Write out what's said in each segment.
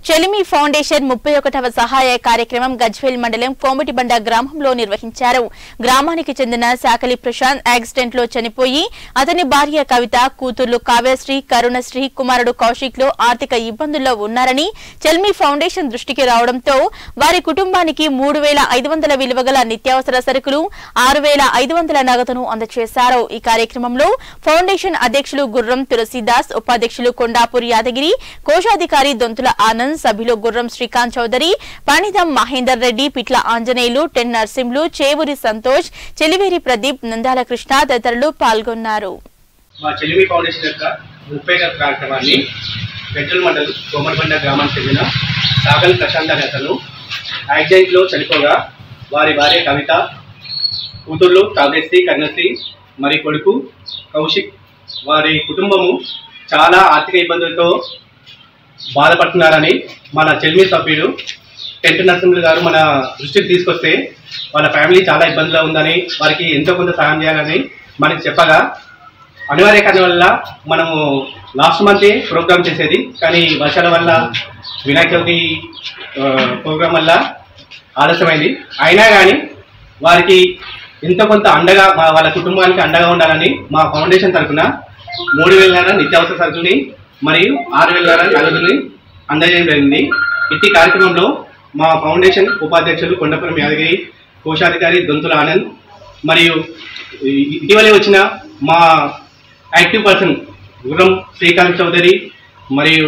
చెలిమి ఫౌండేషన్ ముప్పై ఒకటవ సహాయ కార్యక్రమం గజ్వేల్ మండలం కోమటిబండ గ్రామంలో నిర్వహించారు గ్రామానికి చెందిన శాకలి ప్రశాంత్ యాక్సిడెంట్ లో చనిపోయి అతని భార్య కవిత కూతుర్లు కావ్యశ్రీ కరుణశ్రీ కుమారుడు కౌశిక్ లో ఆర్థిక ఇబ్బందుల్లో ఉన్నారని చెల్మి ఫౌండేషన్ దృష్టికి రావడంతో వారి కుటుంబానికి మూడు వేల ఐదు వందల విలువ గల నిత్యావసర సరుకులు ఆరు వేల ఐదు వందల నగదును అందజేశారు ఈ కార్యక్రమంలో ఫౌండేషన్ అధ్యక్షులు గుర్రం తులసీదాస్ ఉపాధ్యక్షులు కొండాపూర్ యాదగిరి కోశాధికారి దొంతుల ఆనంద్ సభ్యులు గుర్రం శ్రీకాంత్ చౌదరి పణిదం మహేందర్ రెడ్డి పిట్ల ఆంజనేయులు టెన్ నర్సింహులు చేవూరి సంతోష్ చెలివేరి ప్రదీప్ నందాల కృష్ణ తదితరులు పాల్గొన్నారు మా చెలిమి ఫౌండేషన్ యొక్క ముప్పై కార్యక్రమాన్ని పెట్రోల్ మండల్ కోమరబండ గ్రామానికి చెందిన సాగల్ ప్రశాంత్ అనే అతను యాక్సిడెంట్లో చనిపోగా వారి భార్య కవిత కూతుర్లు కావ్యశ్రీ కన్యశ్రీ మరి కొడుకు కౌశిక్ వారి కుటుంబము చాలా ఆర్థిక ఇబ్బందులతో బాధపడుతున్నారని మన చెల్మి సభ్యుడు టెంట్ నరసింహులు గారు మన దృష్టికి తీసుకొస్తే వాళ్ళ ఫ్యామిలీ చాలా ఇబ్బందిలో ఉందని వారికి ఎంతో కొంత సాయం చేయాలని మనకి చెప్పగా అనివార్య కారణం వల్ల మనము లాస్ట్ మంతే ప్రోగ్రామ్ చేసేది కానీ వర్షాల వల్ల వినాయక చవితి ప్రోగ్రాం వల్ల ఆలస్యమైంది అయినా కానీ వారికి ఎంతో కొంత అండగా మా వాళ్ళ కుటుంబానికి అండగా ఉండాలని మా ఫౌండేషన్ తరఫున మూడు వేల నిత్యావసర సరుకుల్ని మరియు ఆరు వేల నగదుని అందజేయడం జరిగింది ఇట్టి కార్యక్రమంలో మా ఫౌండేషన్ ఉపాధ్యక్షులు కొండపురం యాదగిరి కోశాధికారి దొంతుల ఆనంద్ మరియు ఇ- ఇటీవలే వచ్చిన మా యాక్టివ్ పర్సన్ గుర్రం శ్రీకాంత్ చౌదరి మరియు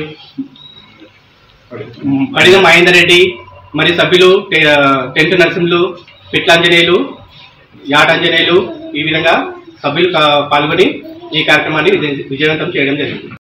పడిగ మహేందర్ రెడ్డి మరియు సభ్యులు టె- టెంట్ నరసింహులు పిట్లాంజనేయులు యాటాంజనేయులు ఈ విధంగా సభ్యులు కా- పాల్గొని ఈ కార్యక్రమాన్ని విజయ- విజయవంతం చేయడం జరిగింది